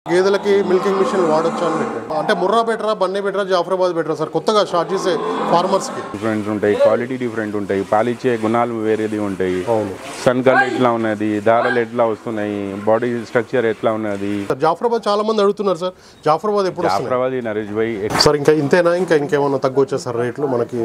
గేదెలకి milking machine వాడొచ్చు అని పెట్టాడు అంటే ముర్రా బెటరా బన్నీ బెటరా జాఫరాబాద్ బెటరా సార్ కొత్తగా స్టార్ట్ చేసే ఫార్మర్స్కి డిఫరెంట్ ఉంటాయి క్వాలిటీ డిఫరెంట్ ఉంటాయి పాలిచ్చే గుణాలు వేరేది ఉంటాయి అవును సన్కల్ ఎట్లా ఉన్నది దారాలు ఎట్లా వస్తున్నాయి బాడీ స్ట్రక్చర్ ఎట్లా ఉన్నది సార్ జాఫరాబాద్ చాలా మంది అడుగుతున్నారు సార్ జాఫరాబాద్ ఎప్పుడు వస్తుంది జాఫరాబాద్ నరేష్ భాయ్ సార్ ఇంకా ఇంతేనా ఇంకా ఇంకేమన్నా తగ్గొచ్చా సార్ రేట్లు మనకి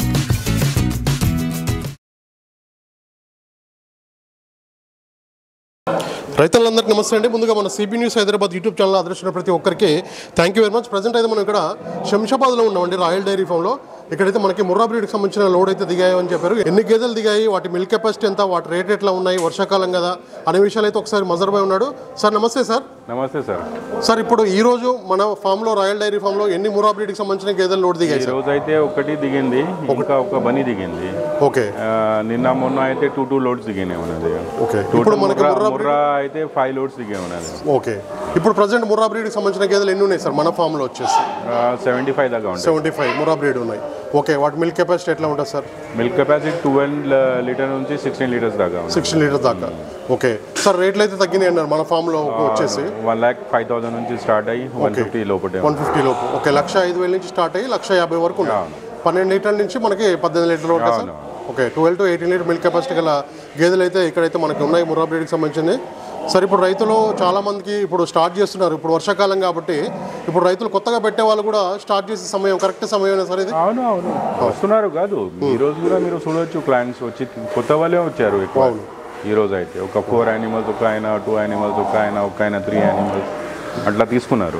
రైతులందరికీ నమస్తే అండి ముందుగా మన CB news Hyderabad YouTube channel ఆదర్శించిన ప్రతి ఒక్కరికి thank you very much present అయితే మనం ఇక్కడ శంషాబాద్లో ఉన్నామండి రాయల్ డైరీ ఫామ్లో ఇక్కడైతే మనకి ముర్రా బ్రీడ్కి సంబంధించిన లోడ్ అయితే దిగాయి అని చెప్పారు ఎన్ని గేదెలు దిగాయి వాటి మిల్క్ కెపాసిటీ ఎంత వాటి రేట్ ఎట్లా ఉన్నాయి వర్షాకాలం కదా అనే విషయాలు అయితే ఒకసారి మజర్ భాయ్ ఉన్నాడు సార్ నమస్తే సార్ నమస్తే సార్ సార్ ఇప్పుడు ఈ రోజు మన ఫామ్ లో రాయల్ డైరీ ఫామ్ లో ఎన్ని ముర్రా బ్రీడ్కి సంబంధించిన గేదెలు లోడ్ దిగాయి ఈ సార్ రోజు అయితే ఒకటి దిగింది ఇంకా ఒక బని దిగింది ఓకే ఆ, నిన్న మొన్న అయితే టూ టూ లోడ్స్ దిగినాయి ఉన్నది ఓకే Total ఇప్పుడు మనకి ముర్రా- ముర్రా ముర్రా అయితే ఫైవ్ లోడ్స్ దిగే ఉన్నది ఓకే ఇప్పుడు ప్రజెంట్ ముర్రా బ్రీడ్కి సంబంధించిన గేదెలు ఎన్ని ఉన్నాయి సార్ మన ఫామ్ లో వచ్చేసి సెవెంటీ ఫైవ్ దాకా ఉంటుంది సెవెంటీ ఫైవ్ ముర్రా బ్రీడ్ ఉన్నాయి ఓకే వాటి మిల్క్ కెపాసిటీ ఎట్లా ఉంటుంది sir milk capacity twelve litre నుంచి సిక్స్టీన్ లీటర్స్ దాకా ఉంది సిక్స్టీన్ లీటర్ దాకా ఓకే సార్ రేట్లు అయితే తగ్గినాయి అన్నారు మన ఫామ్ లో వచ్చేసి వన్ ల్యాక్ ఫైవ్ థౌసండ్ నుంచి స్టార్ట్ అయ్యి వన్ ఫిఫ్టీ లోపటే వన్ ఫిఫ్టీ లోపు ఓకే లక్ష ఐదు వేల నుంచి స్టార్ట్ అయ్యి లక్ష యాభై వరకు ఉన్నాయి పన్నెండు లీటర్ల నుంచి మనకి పద్దెనిమిది లీటర్లు ఉంటాయి sir okay twelve to eighteen litre milk capacity గల గేదెలు అయితే ఇక్కడైతే మనకి ఉన్నాయి ముర్రా బ్రీడ్కి సంబంధించింది సార్ ఇప్పుడు రైతులు చాలా మందికి ఇప్పుడు స్టార్ట్ చేస్తున్నారు ఇప్పుడు వర్షాకాలం కాబట్టి ఇప్పుడు రైతులు కొత్తగా పెట్టే వాళ్ళు కూడా స్టార్ట్ చేసే సమయం కరెక్ట్ సమయం సార్ ఇది అవును అవును వస్తున్నారు కాదు ఈ రోజు కూడా మీరు చూడొచ్చు క్లయింట్స్ వచ్చి కొత్త వాళ్ళే వచ్చారు ఎక్కువ ఈ రోజు అయితే ఒక ఫోర్ యానిమల్స్ ఒక ఆయన టూ యానిమల్స్ ఒక ఆయన ఒక ఆయన త్రీ యానిమల్స్ అట్లా తీసుకున్నారు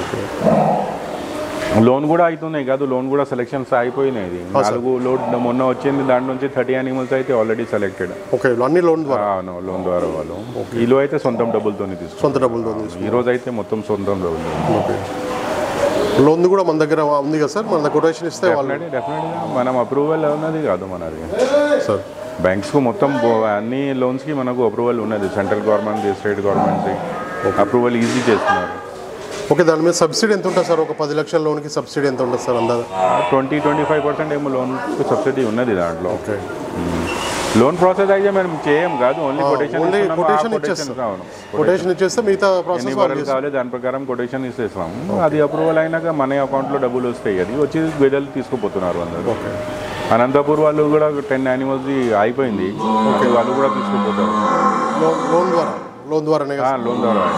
లోన్ కూడా అవుతున్నాయి కాదు లోన్ కూడా సెలెక్షన్స్ అయిపోయినాయి ఇది నాలుగు లోడ్ మొన్న వచ్చింది దాంట్ నుంచి థర్టీ యానిమల్స్ అయితే ఆల్రెడీ సెలెక్టెడ్ ఓకే అన్ని లోన్ ద్వారా అవును లోన్ ద్వారా వాళ్ళు వీళ్ళు అయితే సొంతం డబ్బులతోనే తీసుకున్నారు సొంత డబ్బులతో తీసుకు- ఈ రోజు అయితే మొత్తం సొంతం డబ్బులు ఓకే లోన్ కూడా మన దగ్గర ఉంది కదా సార్ మన దగ్గర కొటేషన్ ఇస్తే వాళ్ళు డెఫినెట్లీ డెఫినెట్గా మనం అప్రూవల్ ఉన్నది కాదు మనది సార్ బ్యాంక్స్కు మొత్తం బో- అన్ని లోన్స్కి మనకు అప్రూవల్ ఉన్నది central government state government approval easy చేస్తున్నారు ఓకే దాని మీద సబ్సిడీ ఎంత ఉంటుంది సార్ ఒక పది లక్షల లోన్కి సబ్సిడీ ఎంత ఉంటుంది సార్ అందాజ ట్వంటీ ట్వంటీ ఫైవ్ పర్సెంట్ ఏమో లోన్ సబ్సిడీ ఉన్నది దాంట్లో ఓకే లోన్ ప్రాసెస్ అయితే మనం చేయం కాదు ఓన్లీ కొటేషన్ ఓన్లీ కొటేషన్ ఇచ్చేస్తాం అవును కొటేషన్ ఇచ్చేస్తే మిగతా ఎన్ని ప్రాసెస్ వరలు కావాలి దాని ప్రకారం కొటేషన్ ఇచ్చేస్తాం అది అప్రూవల్ అయినాక మన అకౌంట్లో డబ్బులు వస్తాయి అది వచ్చి గేదెలు తీసుకుపోతున్నారు అందరూ ఓకే అనంతపూర్ వాళ్ళు కూడా టెన్ యానిమల్స్ అయిపోయింది వాళ్ళు కూడా తీసుకుపోతారు లోన్ లోన్ ద్వారా లోన్ ద్వారానే కదా ఆ, లోన్ ద్వారా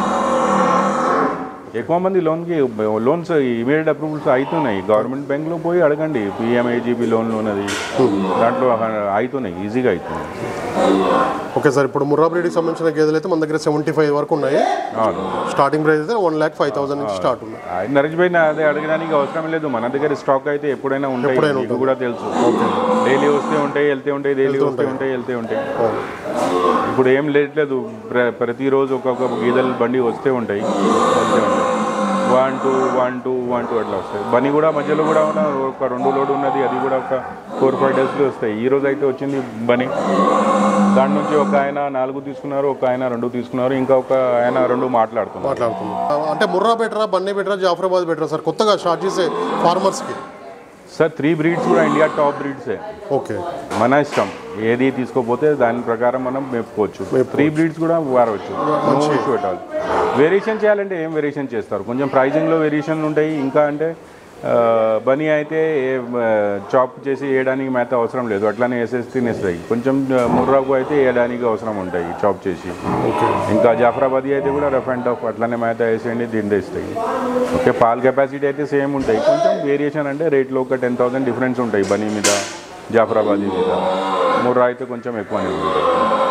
ఎక్కువ మంది లోన్కి లోన్స్ ఇమీడియట్ అప్రూవల్స్ అవుతున్నాయి గవర్నమెంట్ బ్యాంక్లో పోయి అడగండి పిఎంఐజీబీ లోన్లు ఉన్నది దాంట్లో అవుతున్నాయి ఈజీగా అవుతున్నాయి ఓకే సార్ ఇప్పుడు ముర్రా బ్రీడ్కి సంబంధించిన గేదెలు అయితే మన దగ్గర సెవెంటీ ఫైవ్ వరకు ఉన్నాయి అవును స్టార్టింగ్ ప్రైస్ అయితే వన్ ల్యాక్ ఫైవ్ థౌసండ్ నుంచి స్టార్ట్ ఉన్నాయి ఆ, నరేష్ భాయ్ నా అదే అడగడానికి అవసరం లేదు మన దగ్గర స్టాక్ అయితే ఎప్పుడైనా ఉంటాయి మీకు కూడా తెలుసు డైలీ వస్తే ఉంటాయి వెళ్తే ఉంటాయి డైలీ వస్తే ఉంటాయి వెళ్తే ఉంటాయి అవును. ఇప్పుడు ఏం లేదు ప్ర- ప్రతిరోజు ఒక్కొక్క గీదలు బండి వస్తే ఉంటాయి వస్తే ఉంటాయి one two one two one two అట్లా వస్తాయి బని కూడా మధ్యలో కూడా ఉన్న ఒక రెండు లోడ్ ఉన్నది అది కూడా ఒక ఫోర్ ఫైవ్ డేస్లో వస్తాయి ఈ రోజు అయితే వచ్చింది బని దాని నుంచి ఒక ఆయన నాలుగు తీసుకున్నారు ఒక ఆయన రెండు తీసుకున్నారు ఇంకా ఒక ఆయన రెండు మాట్లాడుతున్నారు మాట్లాడుతున్నాం అంటే ముర్రా బెటరా బన్నీ బెటరా జాఫరాబాద్ బెటరా సార్ కొత్తగా స్టార్ట్ చేసే ఫార్మర్స్కి సార్ త్రీ బ్రీడ్స్ కూడా ఇండియా టాప్ బ్రీడ్సే ఓకే మన ఇష్టం ఏది తీసుకోపోతే దాని ప్రకారం మనం మేపుకోవచ్చు త్రీ బ్రీడ్స్ కూడా వాడవచ్చు no issue at all variation చేయాలంటే ఏం వేరియేషన్ చేస్తారు కొంచెం ప్రైజింగ్లో వేరియేషన్లు ఉంటాయి ఇంకా అంటే ఆ, బనీ అయితే చాప్ చేసి వేయడానికి మేత అవసరం లేదు అట్లానే వేసేసి తినేస్తాయి కొంచెం ఆ, ముర్రాకు అయితే వేయడానికి అవసరం ఉంటాయి చాప్ చేసి ఇంకా జాఫరాబాదీ అయితే కూడా రఫ్ అండ్ టఫ్ అట్లానే మేత వేసేయండి దీంట్లో ఇస్తాయి ఓకే పాల్ కెపాసిటీ అయితే సేమ్ ఉంటాయి కొంచెం వేరియేషన్ అంటే రేట్లో ఒక టెన్ థౌసండ్ డిఫరెన్స్ ఉంటాయి బనీ మీద జాఫరాబాదీ మీద ముర్రా అయితే కొంచెం ఎక్కువనే ఉంటాయి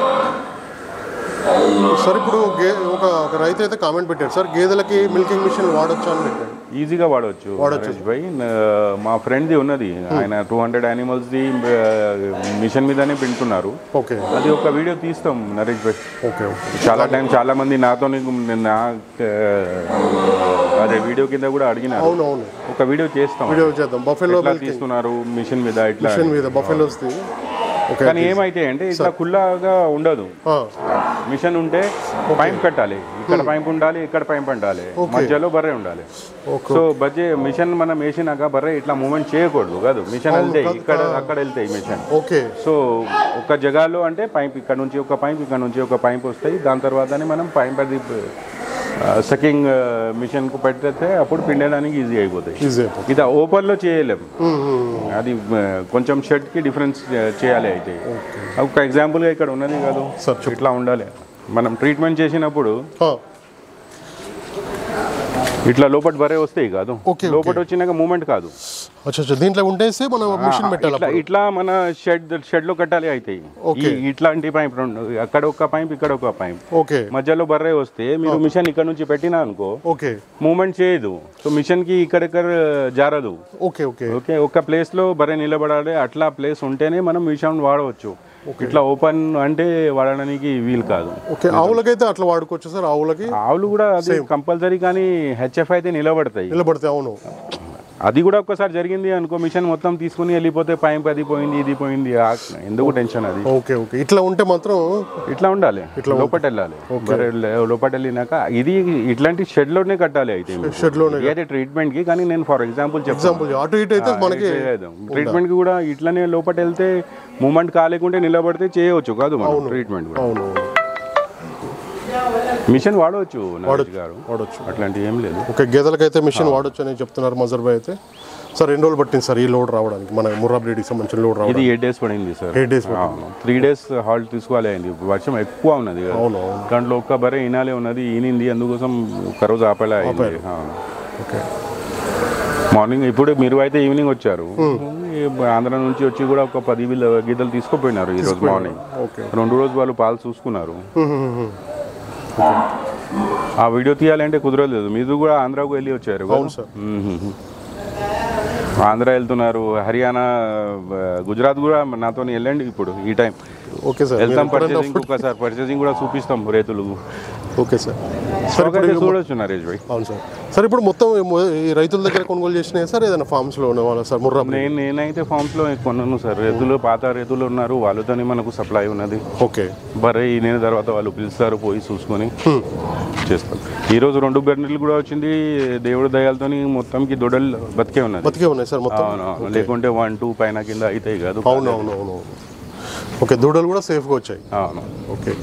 సార్ ఇప్పుడు గే ఒక ఒక రైతు అయితే కామెంట్ పెట్టారు సార్ గేదెలకి మిల్కింగ్ మిషన్ వాడొచ్చా అని పెట్టాడు ఈజీగా వాడవచ్చు నరేష్ భాయ్ న- మా ఫ్రెండ్ది ఉన్నది ఆయన టూ హండ్రెడ్ యానిమల్స్ది మిషన్ మీదనే పెంటున్నారు ఓకే అది ఒక వీడియో తీస్తాం నరేష్ భాయ్ ఓకే ఓకే చాలా టైం చాలా మంది నాతో నా అదే వీడియో కింద కూడా అడిగినారు అవును అవును ఒక వీడియో చేస్తాం వీడియో చేద్దాం బఫెలో ఎట్లా తీస్తున్నారు మిషన్ మీద ఇట్లా మిషన్ మీద బఫెలోస్ది ఓకే కానీ ఏమైతే అంటే ఇట్లా కుల్లాగా ఉండదు ఆ, మిషన్ ఉంటే పైప్ కట్టాలి ఇక్కడ పైప్ ఉండాలి ఇక్కడ పైప్ ఉండాలి మధ్యలో బర్రె ఉండాలి ఓకే సో బజ్జే మిషన్ మనం వేసినాక బర్రె ఇట్లా మూమెంట్ చేయకూడదు కాదు మిషన్ వెళ్తాయి ఇక్కడ అక్కడ వెళ్తాయి మిషన్ ఓకే సో ఒక జగాలో అంటే పైప్ ఇక్కడ నుంచి ఒక పైప్ ఇక్కడ నుంచి ఒక పైప్ వస్తాయి దాని తర్వాతనే మనం పైప్ అది సకింగ్ మిషన్కు పెడితే అప్పుడు పిండడానికి ఈజీ అయిపోతాయి ఈజీ అయిపోతుంది ఇది ఓపెన్లో చేయలేం అది ఆ, కొంచెం షర్ట్కి డిఫరెన్స్ చేయాలి అయితే ఒక ఎగ్జాంపుల్గా ఇక్కడ ఉన్నది కాదు సార్, చెప్పు. ఇట్లా ఉండాలి మనం ట్రీట్మెంట్ చేసినప్పుడు ఆ, ఇట్లా లోపల బరే వస్తాయి కాదు ఓకే, లోపల వచ్చినాక మూమెంట్ కాదు అచ్చా అచ్చా దీంట్లో ఉండేసి మనం మిషన్ పెట్టాలి ఇట్లా ఇట్లా మన షెడ్ షెడ్ లో కట్టాలి అవుతాయి ఓకే. ఈ- ఇట్లాంటి పైప్ రెండు అక్కడ ఒక పైప్ ఇక్కడ ఒక పైప్ ఓకే మధ్యలో బర్రే వస్తే మీరు మిషన్ ఇక్కడ నుంచి పెట్టినా అనుకో ఓకే మూమెంట్ చేయదు సో మిషన్ కి ఇక్కడిక్కడ జారదు ఓకే ఓకే ఓకే ఒక ప్లేస్ లో బర్రె నిలబడాలి అట్లా ప్లేస్ ఉంటేనే మనం మిషన్ వాడవచ్చు ఇట్లా ఓపెన్ అంటే వాడడానికి వీలు కాదు ఓకే ఆవులకైతే అట్లా వాడుకోవచ్చు సార్ ఆవులకి ఆవులు కూడా అది కంపల్సరీ కానీ హెచ్ఎఫ్ అయితే నిలబడతాయి నిలబడితే అవును అది కూడా ఒక్కసారి జరిగింది అనుకో మిషన్ మొత్తం తీసుకుని వెళ్ళిపోతే పైప్ అది పోయింది ఇది పోయింది ఆ- ఎందుకు టెన్షన్ అది ఓకే ఓకే ఇట్లా ఉంటే మాత్రం ఇట్లా ఉండాలి లోపట వెళ్ళాలి బర్రె లే- లోపట వెళ్ళినాక ఇది ఇట్లాంటి షెడ్ లోనే కట్టాలి అయితే షెడ్ లోనే ఇది అయితే ట్రీట్మెంట్ కి కానీ నేను ఫర్ ఎగ్జాంపుల్ చెప్తాను ఎగ్జాంపుల్ అటు ఇటు అయితే మనకి ట్రీట్మెంట్ కి కూడా ఇట్లానే లోపట వెళ్తే మూమెంట్ కాలేకుంటే నిలబడితే చేయవచ్చు కాదు మనం ట్రీట్మెంట్ కూడా అవును మిషన్ వాడవచ్చు నరేష్ గారు వాడొచ్చు అట్లాంటివి ఏం లేదు ఓకే గేదెలకైతే మిషన్ వాడొచ్చు అని చెప్తున్నారు మజర్ భాయ్ అయితే సార్ ఎన్ని రోజులు పట్టింది సార్ ఈ లోడ్ రావడానికి మన ముర్రా బ్రీడ్కి సంబంధించిన లోడ్ రావడానికి ఇది ఎయిట్ డేస్ పడింది sir eight days three days halt తీసుకోవాలి అయింది వర్షం ఎక్కువ ఉన్నది కదా. అవును అవును దాంట్లో ఒక్క బరే ఈనాలే ఉన్నది ఈనింది అందుకోసం ఒక రోజు ఆపలే అయింది అవును. ఓకే మార్నింగ్ ఇప్పుడు మీరు అయితే ఈవినింగ్ వచ్చారు ఈ ఆంధ్ర నుంచి వచ్చి కూడా ఒక పది వీళ్ళ గీతలు తీసుకుపోయినారు ఈ రోజు మార్నింగ్ ఓకే రెండు రోజు వాళ్ళు పాలు చూసుకున్నారు ఆ వీడియో తీయాలంటే కుదరలేదు మీరు కూడా ఆంధ్రాకు వెళ్ళి వచ్చారు కదా? అవును సార్ మ్మ్. ఆంధ్ర వెళ్తున్నారు హర్యానా ఆ, గుజరాత్ కూడా నాతో వెళ్ళండి ఇప్పుడు ఈ టైం ఓకే సార్ వెళ్తాం పర్చేసింగ్ ఒకసారి పర్చేసింగ్ కూడా చూపిస్తాం రైతులు ఓకే సార్ స్టాక్ అయితే చూడొచ్చు నరేష్ భాయ్ అవును సార్ సార్ ఇప్పుడు మొత్తం ఈ మొ- ఈ రైతుల దగ్గర కొనుగోలు చేసినాయి సార్ ఏదైనా farms లో ఉన్న సార్ ముర్రా breed? నేను నేనైతే ఫామ్స్ లో కొన్నాను సార్ రైతులు పాత రైతులు ఉన్నారు వాళ్ళతోనే మనకు సప్లై ఉన్నది ఓకే బరే ఈయన తర్వాత వాళ్ళు పిలుస్తారు పోయి చూసుకొని చేస్తారు ఈ రోజు రెండు బెర్నీలు కూడా వచ్చింది దేవుడి దయాలతోని మొత్తంకి దొడలు బతికే ఉన్నది బతికే ఉన్నాయి సార్ మొత్తం అవును అవును. లేకుంటే వన్ టూ పైన కింద అవుతాయి కాదు అవును అవును అవును ఓకే దూడలు కూడా సేఫ్గా వచ్చాయి అవును ఓకే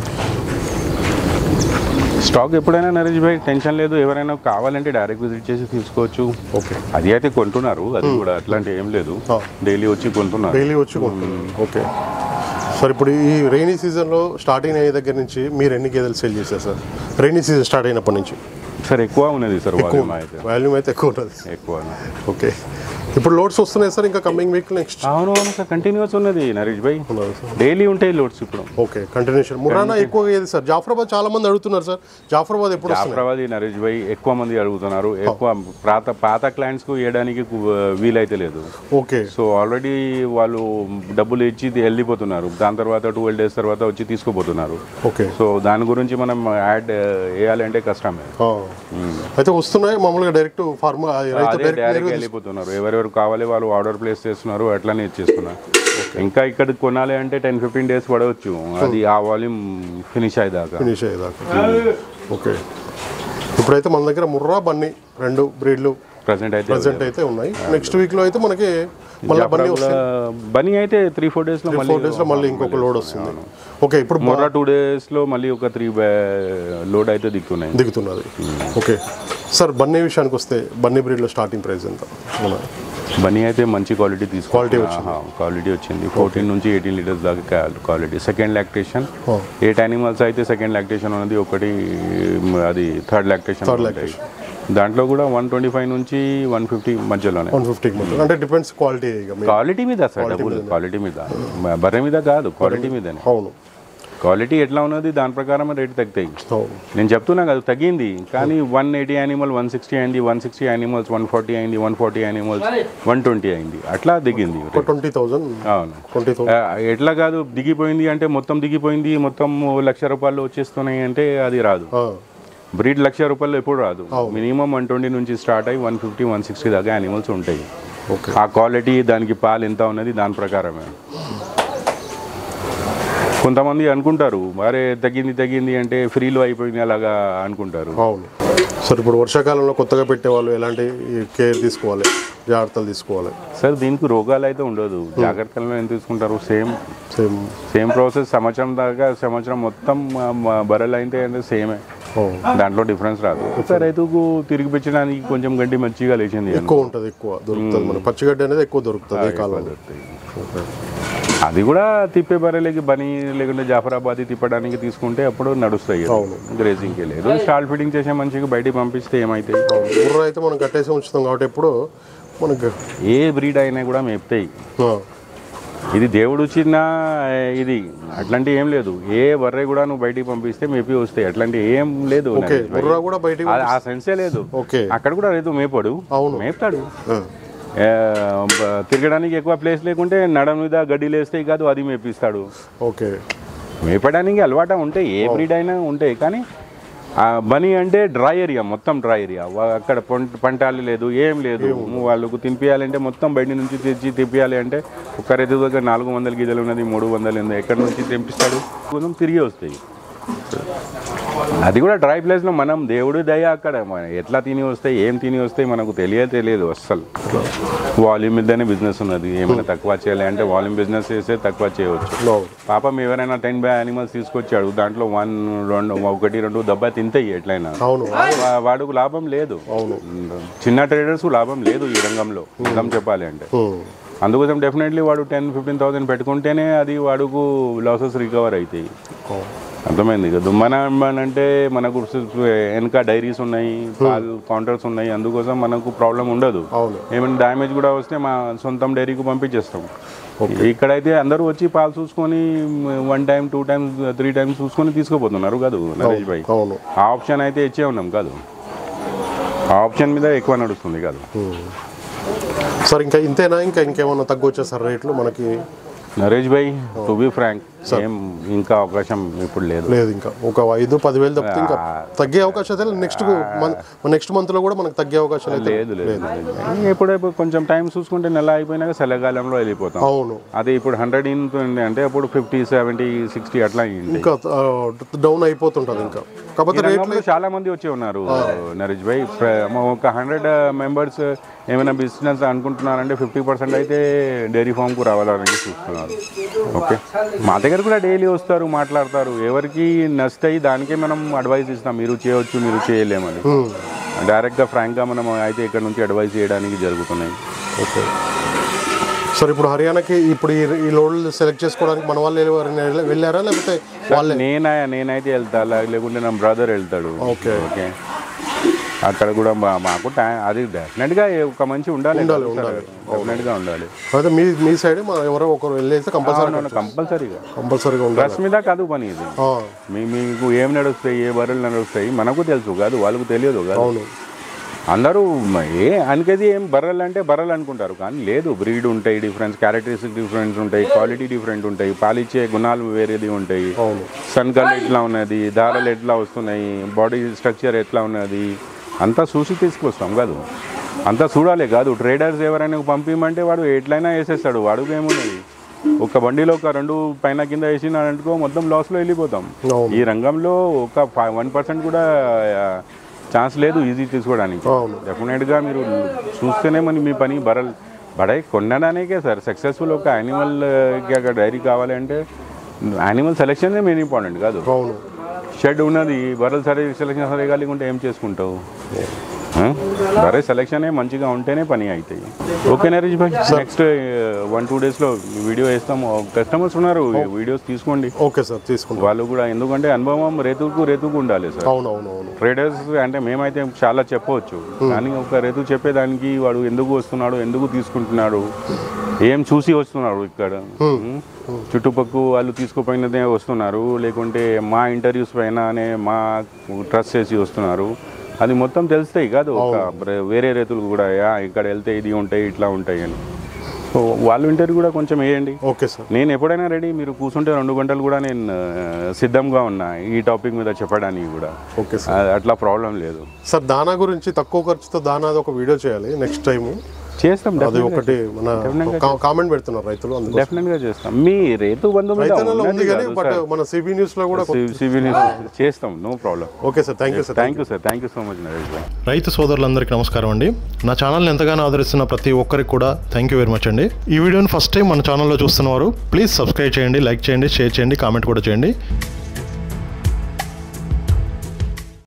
స్టాక్ ఎప్పుడైనా నరేష్ భాయ్ టెన్షన్ లేదు ఎవరైనా కావాలంటే డైరెక్ట్ విజిట్ చేసి తీసుకోవచ్చు ఓకే అది అయితే కొంటున్నారు అది కూడా అట్లాంటి ఏం లేదు ఆ. డైలీ వచ్చి కొంటున్నారు డైలీ వచ్చి కొంటున్నాం ఓకే సార్ ఇప్పుడు ఈ రైనీ సీజన్లో స్టార్టింగ్ అయ్యే దగ్గర నుంచి మీరు ఎన్ని గేదెలు సేల్ చేశారు సార్ రైనీ సీజన్ స్టార్ట్ అయినప్పటి నుంచి సార్ ఎక్కువ ఉన్నది సార్ వాల్యూమ్ అయితే వాల్యూమ్ అయితే ఎక్కువ ఉంటుంది ఎక్కువ ఓకే ఇప్పుడు లోడ్స్ వస్తున్నాయి సార్ ఇంకా కమింగ్ వీక్ నెక్స్ట్ అవును అవును సార్ కంటిన్యూస్ ఉన్నది నరేష్ భాయ్ ఉన్నది సార్ డైలీ ఉంటాయి లోడ్స్ ఇప్పుడు ఓకే కంటిన్యూషన్ మురానా ఎక్కువగా ఏది సార్ జాఫరాబాద్ చాలా మంది అడుగుతున్నారు సార్ జాఫరాబాద్ ఎప్పుడు వస్తున్నాయి జాఫరాబాద్ నరేష్ భాయ్ ఎక్కువ మంది అడుగుతున్నారు ఎక్కువ పాత పాత క్లయింట్స్కు ఇవ్వడానికి కు- వీలైతే లేదు ఓకే సో ఆల్రెడీ వాళ్ళు డబ్బులు ఇచ్చి వెళ్ళిపోతున్నారు దాని తర్వాత ట్వెల్వ్ డేస్ తర్వాత వచ్చి తీసుకుపోతున్నారు ఓకే సో దాని గురించి మనం యాడ్ వేయాలంటే కష్టమే ఆ. అయితే వస్తున్నాయి మామూలుగా డైరెక్ట్ ఫార్మ్ రైతు అదే డైరెక్ట్ డైరెక్ట్ వెళ్ళిపోతున్నారు ఎవరెవరు కావాలి వాళ్ళు ఆర్డర్ ప్లేస్ చేస్తున్నారు అట్లానే ఇచ్చేస్తున్నారు ఇంకా ఇక్కడ కొనాలి అంటే టెన్ ఫిఫ్టీన్ డేస్ పడవచ్చు అది ఆ వాల్యూమ్ ఫినిష్ అయ్యేదాకా ఫినిష్ అయ్యేదాకా ఓకే ఇప్పుడైతే మన దగ్గర ముర్రా బన్నీ రెండు బ్రీడ్లు ప్రజెంట్ అయితే ప్రజెంట్ అయితే ఉన్నాయి నెక్స్ట్ వీక్ లో అయితే మనకి మళ్ళీ బన్నీ వస్తుంది బనీ అయితే త్రీ ఫోర్ డేస్ లో మళ్ళీ ఫోర్ డేస్ లో మళ్ళీ ఇంకొక లోడ్ వస్తుంది ఓకే ఇప్పుడు బా- మొర్రా టూ డేస్ లో మళ్ళీ ఒక త్రీ లోడ్ అయితే దిక్కున్నాయి దిగుతున్నది ఓకే సార్ బన్నీ విషయానికి వస్తే బన్నీ బ్రీడ్ లో స్టార్టింగ్ ప్రైస్ ఎంత మన బనీ అయితే మంచి క్వాలిటీ తీసుకో Quality క్వాలిటీ వచ్చింది ఫోర్టీన్ నుంచి ఎయిటీన్ లీటర్స్ దాకా quality second lactation Oh. Eight animals అయితే సెకండ్ లాక్టేషన్ ఉన్నది ఒకటి మ్, అది థర్డ్ లాక్టేషన్ దాంట్లో కూడా వన్ ట్వంటీ ఫైవ్ నుంచి వన్ ఫిఫ్టీ మధ్యలోనే వన్ ఫిఫ్టీకి మొత్తం అంటే డిపెండ్స్ క్వాలిటీ ఇక మీ- క్వాలిటీ మీద సార్ డబ్బులు క్వాలిటీ మీద బర్రె మీద కాదు క్వాలిటీ మీదనే అవును క్వాలిటీ ఎట్లా ఉన్నది దాని ప్రకారం రేట్ తగ్గుతాయి అవును నేను చెప్తున్నా కదా తగ్గింది కానీ one eighty animal one sixty అయింది one sixty animals one forty అయింది one forty animals one twenty అయింది అట్లా దిగింది ఒక ట్వంటీ థౌజండ్ అవును ట్వంటీ థౌసండ్ ఆ, ఎట్లా కాదు దిగిపోయింది అంటే మొత్తం దిగిపోయింది మొత్తం లక్ష రూపాయలు వచ్చేస్తున్నాయి అంటే అది రాదు బ్రీడ్ లక్ష రూపాయలు ఎప్పుడు రాదు మినిమం వన్ ట్వంటీ నుంచి స్టార్ట్ అయ్యి వన్ ఫిఫ్టీ వన్ సిక్స్టీ దాకా యానిమల్స్ ఉంటాయి ఓకే ఆ క్వాలిటీ దానికి పాలు ఎంత ఉన్నది దాని ప్రకారమే కొంతమంది అనుకుంటారు అరే తగ్గింది తగ్గింది అంటే ఫ్రీలో అయిపోయింది అలాగా అనుకుంటారు అవును సార్ ఇప్పుడు వర్షాకాలంలో కొత్తగా పెట్టే వాళ్ళు ఎలాంటి కేర్ తీసుకోవాలి జాగ్రత్తలు తీసుకోవాలి సార్ దీనికి రోగాలు అయితే ఉండదు జాగ్రత్తలు ఏం తీసుకుంటారు సేమ్ సేమ్ సేమ్ ప్రాసెస్ సంవత్సరం దాకా సంవత్సరం మొత్తం బర్రెలు అయితే అంటే సేమే దాంట్లో డిఫరెన్స్ రాదు ఒక రైతుకు తిరిగి పెంచడానికి కొంచెం గడ్డి మంచిగా లేచింది ఎక్కువ ఉంటుంది ఎక్కువ దొరుకుతుంది మనకి పచ్చిగడ్డి అనేది ఎక్కువ దొరుకుతుంది ఈ కాలంలో ఓకే. అది కూడా తిప్పే బర్రెలకి బనీ లేకుంటే జాఫరాబాద్ తిప్పడానికి తీసుకుంటే అప్పుడు నడుస్తాయి అవును. గ్రేజింగ్కి లేదు స్టాల్ ఫీడింగ్ చేసే మంచిగా బయటికి పంపిస్తే ఏమైతాయి గుర్ర అయితే మనం కట్టేసి ఉంచుతాం కాబట్టి ఎప్పుడు మనకి ఏ బ్రీడ్ అయినా కూడా మేపుతాయి ఆ, ఇది దేవుడు చిన్న ఇది అట్లాంటి ఏం లేదు ఏ బర్రె కూడా నువ్వు బయటికి పంపిస్తే మేపి వస్తాయి అట్లాంటి ఏం లేదు ఓకే నరేష్ భాయ్. గుర్ర కూడా బయటికి ఆ- ఆ సెన్సే లేదు ఓకే అక్కడ కూడా రైతు మేపడు అవును. మేపుతాడు ఆ, ఏ, బ- తిరగడానికి ఎక్కువ ప్లేస్ లేకుంటే నడం మీద గడ్డి లేస్తాయి కాదు అది మేపిస్తాడు ఓకే మేపడానికి అలవాట ఉంటాయి ఏ బ్రీడ్ అయినా ఉంటాయి కానీ ఆ బని అంటే డ్రై ఏరియా మొత్తం డ్రై ఏరియా అక్కడ పంట పంటాలి లేదు ఏం లేదు నువ్వు వాళ్ళకు తినిపించాలంటే మొత్తం బయట నుంచి తెచ్చి తిప్పియాలి అంటే ఒక రైతు దగ్గర నాలుగు వందల గీజలు ఉన్నది మూడు వందలు ఉంది ఎక్కడి నుంచి తెంపిస్తాడు కొంచెం తిరిగి వస్తాయి అది కూడా డ్రై ప్లేస్లో మనం దేవుడి దయ అక్కడ మన- ఎట్లా తిని వస్తాయి ఏం తిని వస్తాయి మనకు తెలియదు తెలియదు అస్సలు వాల్యూమ్ మీదనే బిజినెస్ ఉన్నది ఏమైనా తక్కువ చేయాలి అంటే వాల్యూమ్ బిజినెస్ చేస్తే తక్కువ చేయవచ్చు అవును పాపం ఎవరైనా టెన్ బై యానిమల్స్ తీసుకొచ్చాడు దాంట్లో వన్ రెండు ఒకటి రెండు దెబ్బ తింటాయి ఎట్లయినా అవును వా- వాడుకు లాభం లేదు అవును చిన్న ట్రేడర్స్ లాభం లేదు ఈ రంగంలో నిజం చెప్పాలి అంటే ఉమ్, అందుకోసం డెఫినెట్లీ వాడు టెన్ ఫిఫ్టీన్ థౌసండ్ పెట్టుకుంటేనే అది వాడుకు లాసెస్ రికవర్ అవుతాయి అవును. అర్థమైంది కదా మన అంటే మనకు వెనక డైరీస్ ఉన్నాయి పాల్ కౌంటర్స్ ఉన్నాయి అందుకోసం మనకు ప్రాబ్లం ఉండదు అవును ఏమైనా డ్యామేజ్ కూడా వస్తే మా సొంతం డైరీకి పంపించేస్తాం ఇక్కడైతే అందరూ వచ్చి పాలు చూసుకొని one time two times three times చూసుకొని తీసుకుపోతున్నారు కాదు నరేష్ భాయ్ అవును ఆ ఆప్షన్ అయితే ఇచ్చే ఉన్నాం కాదు ఆ ఆప్షన్ మీద ఎక్కువ నడుస్తుంది కాదు సార్ ఇంకా ఇంతేనా ఇంకా ఇంకేమన్నా తగ్గొచ్చా సార్ రేట్లు మనకి Naresh bhai to be frank ఏం ఇంకా అవకాశం ఇప్పుడు లేదు లేదు ఇంకా ఒక ఐదు పదివేలు తప్పితే ఇంకా తగ్గే అవకాశం అయితే నెక్స్ట్ నెక్స్ట్ మంత్ లో కూడా మనకు తగ్గే అవకాశాలు అయితే లేదు లేదు ఎప్పుడైపు కొంచెం టైం చూసుకుంటే నెల అయిపోయినాక చలికాలంలో వెళ్ళిపోతాం అవును అదే ఇప్పుడు హండ్రెడ్ ఇంతుంది అంటే అప్పుడు ఫిఫ్టీ సెవెంటీ సిక్స్టీ అట్లా అయ్యింది ఇంకా డౌన్ అయిపోతుంటది ఇంకా కాకపోతే రేట్ రంగంలో చాలా మంది వచ్చి ఉన్నారు నరేష్ భాయ్ ప్ర- ఒక హండ్రెడ్ మెంబర్స్ ఏమైనా బిజినెస్ అనుకుంటున్నారంటే ఫిఫ్టీ పర్సెంట్ అయితే డైరీ ఫామ్కు రావాలని చూస్తున్నారు ఓకే మా దగ్గర కూడా డైలీ వస్తారు మాట్లాడతారు ఎవరికి నచ్చుతాయి దానికే మనం అడ్వైస్ ఇస్తాం మీరు చేయవచ్చు మీరు చేయలేమని డైరెక్ట్గా ఫ్రాంక్గా మనం అయితే ఇక్కడ నుంచి అడ్వైస్ చేయడానికి జరుగుతున్నాయి ఓకే సార్ ఇప్పుడు హర్యానాకి ఇప్పుడు ఈ ఈ లోడ్లు సెలెక్ట్ చేసుకోవడానికి మన వాళ్ళు ఎవరైనా వెళ్ళ- వెళ్ళారా లేకపోతే వాళ్ళే నేనా నేనైతే వెళ్తా లే- లేకుంటే నా బ్రదర్ వెళ్తాడు ఓకే. ఓకే అక్కడ కూడా మా- మాకు టైం అది డెఫినెట్గా ఒక మంచి ఉండాలి డెఫినెట్గా ఉండాలి అయితే మీ మీ సైడ్ మన ఎవరో ఒకరు వెళ్ళేస్తే కంపల్సరీ కంపల్సరీగా కంపల్సరీగా ఉండాలి డ్రెస్ మీద కాదు పని ఇది ఆ, మీ మీకు ఏం నడుస్తాయి ఏ బర్రెలు నడుస్తాయి మనకు తెలుసు కాదు వాళ్ళకు తెలియదు కాదు అవును అందరూ మ- ఏ అనుకది ఏం బర్రెలు అంటే బర్రెలు అనుకుంటారు కానీ లేదు బ్రీడ్ ఉంటాయి డిఫరెన్స్ క్యారెక్టరిస్టిక్ డిఫరెన్స్ ఉంటాయి క్వాలిటీ డిఫరెంట్ ఉంటాయి పాలిచ్చే గుణాలు వేరేది ఉంటాయి అవును సన్కల్ ఎట్లా ఉన్నది దారాలు ఎట్లా వస్తున్నాయి బాడీ స్ట్రక్చర్ ఎట్లా ఉన్నది అంతా చూసి తీసుకొస్తాం కాదు అంతా చూడాలి కాదు ట్రేడర్స్ ఎవరైనా పంపించమంటే వాడు ఎట్లయినా వేసేస్తాడు వాడికి ఏమున్నది ఒక బండిలో ఒక రెండు పైన కింద వేసినాడనుకో మొత్తం లాస్లో వెళ్ళిపోతాం అవును. ఈ రంగంలో ఒక వన్ పర్సెంట్ కూడా ఛాన్స్ లేదు ఈజీ తీసుకోవడానికి అవును. డెఫినెట్గా మీరు చూస్తేనే మన మీ పని బరల్ బడాయి కొనడానికే సార్ సక్సెస్ఫుల్ ఒక యానిమల్ అక్కడ డైరీ కావాలి అంటే యానిమల్ సెలెక్షన్ మెయిన్ ఇంపార్టెంట్ కాదు అవును షెడ్ ఉన్నది బర్రెలు సరే సెలెక్షన్ సరే ఉంటే ఏం చేసుకుంటావు ఆ? బర్రె సెలెక్షనే మంచిగా ఉంటేనే పని అవుతాయి okay Naresh bhai next one two డేస్లో వీడియో వేస్తాము కస్టమర్స్ ఉన్నారు వీడియోస్ తీసుకోండి ఓకే సార్ తీసుకుంటాం వాళ్ళు కూడా ఎందుకంటే అనుభవం రేతుకు రేతుకు ఉండాలి సార్ అవును అవును అవును ట్రేడర్స్ అంటే మేమైతే చాలా చెప్పవచ్చు కానీ ఒక రైతు చెప్పేదానికి వాడు ఎందుకు వస్తున్నాడు ఎందుకు తీసుకుంటున్నాడు ఏం చూసి వస్తున్నాడు ఇక్కడ ఉం? చుట్టుపక్కల వాళ్ళు తీసుకుపోయినదే వస్తున్నారు లేకుంటే మా ఇంటర్వ్యూస్ పైననే మా ట్రస్ట్ చేసి వస్తున్నారు అది మొత్తం తెలుస్తాయి కాదు ఒక బ్ర- వేరే రైతులు కూడా యా ఇక్కడ వెళ్తే ఇది ఉంటాయి ఇట్లా ఉంటాయి అని సో వాళ్ళ ఇంటర్వ్యూ కూడా కొంచెం వేయండి ఓకే సార్ నేను ఎప్పుడైనా రెడీ మీరు కూర్చుంటే రెండు గంటలు కూడా నేను ఆ, సిద్ధంగా ఉన్నా ఈ టాపిక్ మీద చెప్పడానికి కూడా ఓకే సార్ ఆ, అట్లా ప్రాబ్లం లేదు సార్ దానా గురించి తక్కువ ఖర్చుతో దానాది ఒక వీడియో చేయాలి నెక్స్ట్ టైం చేస్తాం అది ఒకటి మన కామెంట్ పెడుతున్నారు రైతులు అందులో డెఫినెట్ గా చేస్తాం మీ రైతు బంధు మీద రైతన్నలో ఉంది ఉన్నది కానీ కాదు బట్ సార్. మన సిబి న్యూస్ లో కూడా సి- సివిల్ చేస్తాం no problem okay sir thank you sir thank you sir thank you so much Naresh bhai రైతు సోదరులందరికీ నమస్కారం అండి నా ఛానల్ని ఎంతగానో ఆదరిస్తున్న ప్రతి ఒక్కరికి కూడా థ్యాంక్ యూ వెరీ మచ్ అండి ఈ వీడియోని ఫస్ట్ టైం మన ఛానల్లో చూస్తున్నవారు ప్లీజ్ సబ్స్క్రైబ్ చేయండి లైక్ చేయండి షేర్ చేయండి కామెంట్ కూడా చేయండి